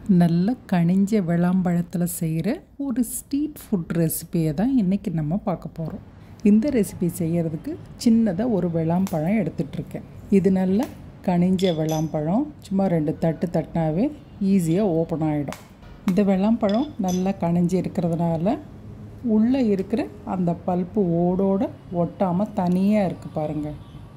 நல்ல கனிஞ்ச விளாம்பழத்தில் செய்கிற ஒரு ஸ்ட்ரீட் ஃபுட் ரெசிபியை தான் இன்றைக்கி நம்ம பார்க்க போகிறோம் இந்த ரெசிபி செய்கிறதுக்கு சின்னதாக ஒரு விளாம்பழம் எடுத்துகிட்ருக்கேன் இது நல்ல கனிஞ்ச விளாம்பழம் சும்மா ரெண்டு தட்டு தட்டினாவே ஈஸியாக ஓப்பன் ஆகிடும் இந்த விளாம்பழம் நல்லா கனிஞ்சு இருக்கிறதுனால உள்ளே இருக்கிற அந்த பல்ப்பு ஓடோட ஒட்டாமல் தனியாக இருக்குது பாருங்கள்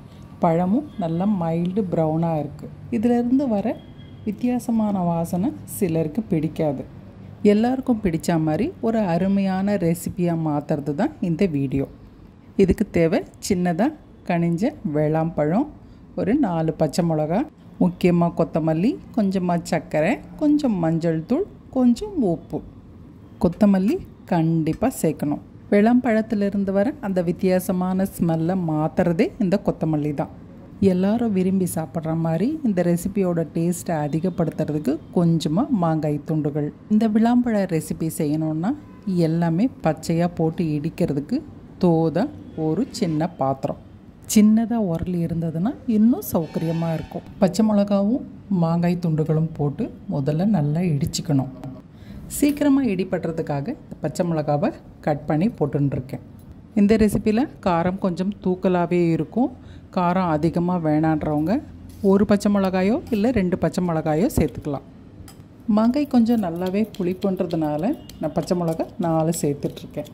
பழமும் நல்லா மைல்டு ப்ரௌனாக இருக்குது இதிலிருந்து வர வித்தியாசமான வாசனை சிலருக்கு பிடிக்காது எல்லாருக்கும் பிடிச்ச மாதிரி ஒரு அருமையான ரெசிபியாக மாற்றுறது தான் இந்த வீடியோ இதுக்கு தேவை சின்னதாக கனிஞ்ச வேளாம்பழம் ஒரு நாலு பச்சை மிளகா முக்கியமாக கொத்தமல்லி கொஞ்சமாக சர்க்கரை கொஞ்சம் மஞ்சள் தூள் கொஞ்சம் உப்பு கொத்தமல்லி கண்டிப்பாக சேர்க்கணும் விளம்பழத்திலிருந்து வர அந்த வித்தியாசமான ஸ்மெல்லை மாற்றுறதே இந்த கொத்தமல்லி தான் எல்லாரும் விரும்பி சாப்பிட்ற மாதிரி இந்த ரெசிபியோட டேஸ்ட்டை அதிகப்படுத்துறதுக்கு கொஞ்சமாக மாங்காய் துண்டுகள் இந்த விளாம்பழ ரெசிபி செய்யணுன்னா எல்லாமே பச்சையாக போட்டு இடிக்கிறதுக்கு தோத ஒரு சின்ன பாத்திரம் சின்னதாக உரல் இருந்ததுன்னா இன்னும் சௌகரியமாக இருக்கும் பச்சை மிளகாவும் மாங்காய் துண்டுகளும் போட்டு முதல்ல நல்லா இடிச்சுக்கணும் சீக்கிரமாக இடிபடுறதுக்காக இந்த பச்சை மிளகாவை கட் பண்ணி போட்டுருக்கேன் இந்த ரெசிப்பியில் காரம் கொஞ்சம் தூக்கலாகவே இருக்கும் காரம் அதிகமாக வேணான்றவங்க ஒரு பச்சை மிளகாயோ இல்லை ரெண்டு பச்சை மிளகாயோ சேர்த்துக்கலாம் மாங்காய் கொஞ்சம் நல்லாவே புளிப்புன்றதுனால நான் பச்சை மிளகா நாலு சேர்த்துட்ருக்கேன்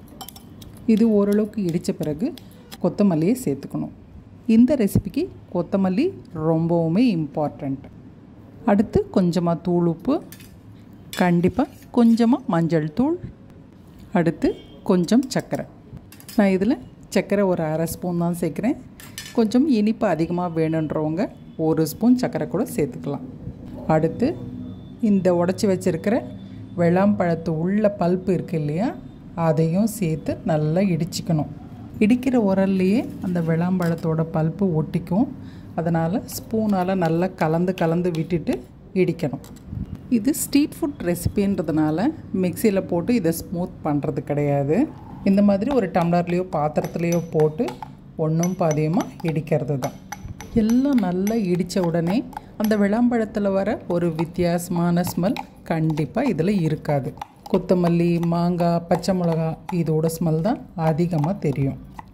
இது ஓரளவுக்கு இடித்த பிறகு கொத்தமல்லியை சேர்த்துக்கணும் இந்த ரெசிபிக்கு கொத்தமல்லி ரொம்பவுமே இம்பார்ட்டண்ட் அடுத்து கொஞ்சமாக தூள் உப்பு கண்டிப்பாக கொஞ்சமாக மஞ்சள் தூள் அடுத்து கொஞ்சம் சர்க்கரை நான் இதில் சர்க்கரை ஒரு அரை ஸ்பூன் தான் சேர்க்குறேன் கொஞ்சம் இனிப்பு அதிகமாக வேணுன்றவங்க ஒரு ஸ்பூன் சர்க்கரை கூட சேர்த்துக்கலாம் அடுத்து இந்த உடச்சி வச்சுருக்கிற வெள்ளாம்பழத்து உள்ள பல்ப்பு இருக்குது இல்லையா அதையும் சேர்த்து நல்லா இடிச்சிக்கணும் இடிக்கிற உரல்லையே அந்த விளாம்பழத்தோட பல்ப்பு ஒட்டிக்கும் அதனால் ஸ்பூனால் நல்லா கலந்து கலந்து விட்டுட்டு இடிக்கணும் இது ஸ்ட்ரீட் ஃபுட் ரெசிபின்றதுனால மிக்சியில் போட்டு இதை ஸ்மூத் பண்ணுறது கிடையாது இந்த மாதிரி ஒரு டம்ளர்லேயோ பாத்திரத்துலேயோ போட்டு ஒன்றும் பாதியமாக இடிக்கிறது தான் எல்லாம் நல்லா இடித்த உடனே அந்த விளாம்பழத்தில் வர ஒரு வித்தியாசமான ஸ்மெல் கண்டிப்பாக இதில் இருக்காது கொத்தமல்லி மாங்காய் பச்சை மிளகா இதோட ஸ்மெல் தான் அதிகமாக தெரியும்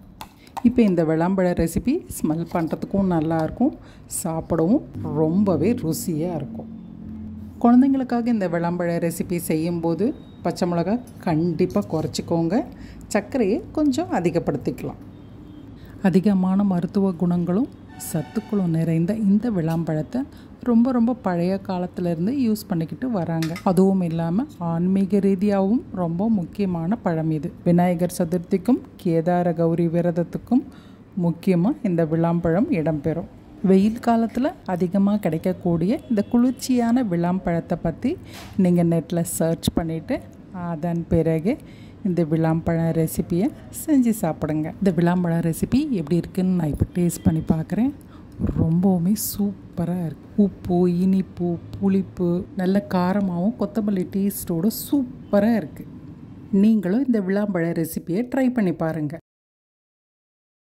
இப்போ இந்த விளாம்பழ ரெசிபி ஸ்மெல் பண்ணுறதுக்கும் நல்லாயிருக்கும் சாப்பிடவும் ரொம்பவே ருசியாக இருக்கும் குழந்தைங்களுக்காக இந்த விளம்பழ ரெசிபி செய்யும்போது பச்சை மிளகா கண்டிப்பாக குறைச்சிக்கோங்க சர்க்கரையை கொஞ்சம் அதிகப்படுத்திக்கலாம் அதிகமான மருத்துவ குணங்களும் சத்துக்களும் நிறைந்த இந்த விளாம்பழத்தை ரொம்ப ரொம்ப பழைய காலத்திலேருந்து யூஸ் பண்ணிக்கிட்டு வராங்க அதுவும் இல்லாமல் ஆன்மீக ரீதியாகவும் ரொம்ப முக்கியமான பழம் இது விநாயகர் சதுர்த்திக்கும் கேதார கௌரி விரதத்துக்கும் முக்கியமாக இந்த விளாம்பழம் இடம்பெறும் வெயில் காலத்தில் அதிகமாக கிடைக்கக்கூடிய இந்த குளிர்ச்சியான விளாம்பழத்தை பற்றி நீங்கள் நெட்டில் சர்ச் பண்ணிவிட்டு அதன் பிறகு இந்த விளாம்பழம் ரெசிப்பியை செஞ்சு சாப்பிடுங்க இந்த விளாம்பழம் ரெசிபி எப்படி இருக்குதுன்னு நான் இப்போ டேஸ்ட் பண்ணி பார்க்குறேன் ரொம்பவுமே சூப்பராக இருக்குது உப்பு இனிப்பு புளிப்பு நல்ல காரமாகவும் கொத்தமல்லி டேஸ்ட்டோடு சூப்பராக இருக்குது நீங்களும் இந்த விளாம்பழ ரெசிப்பியை ட்ரை பண்ணி பாருங்கள்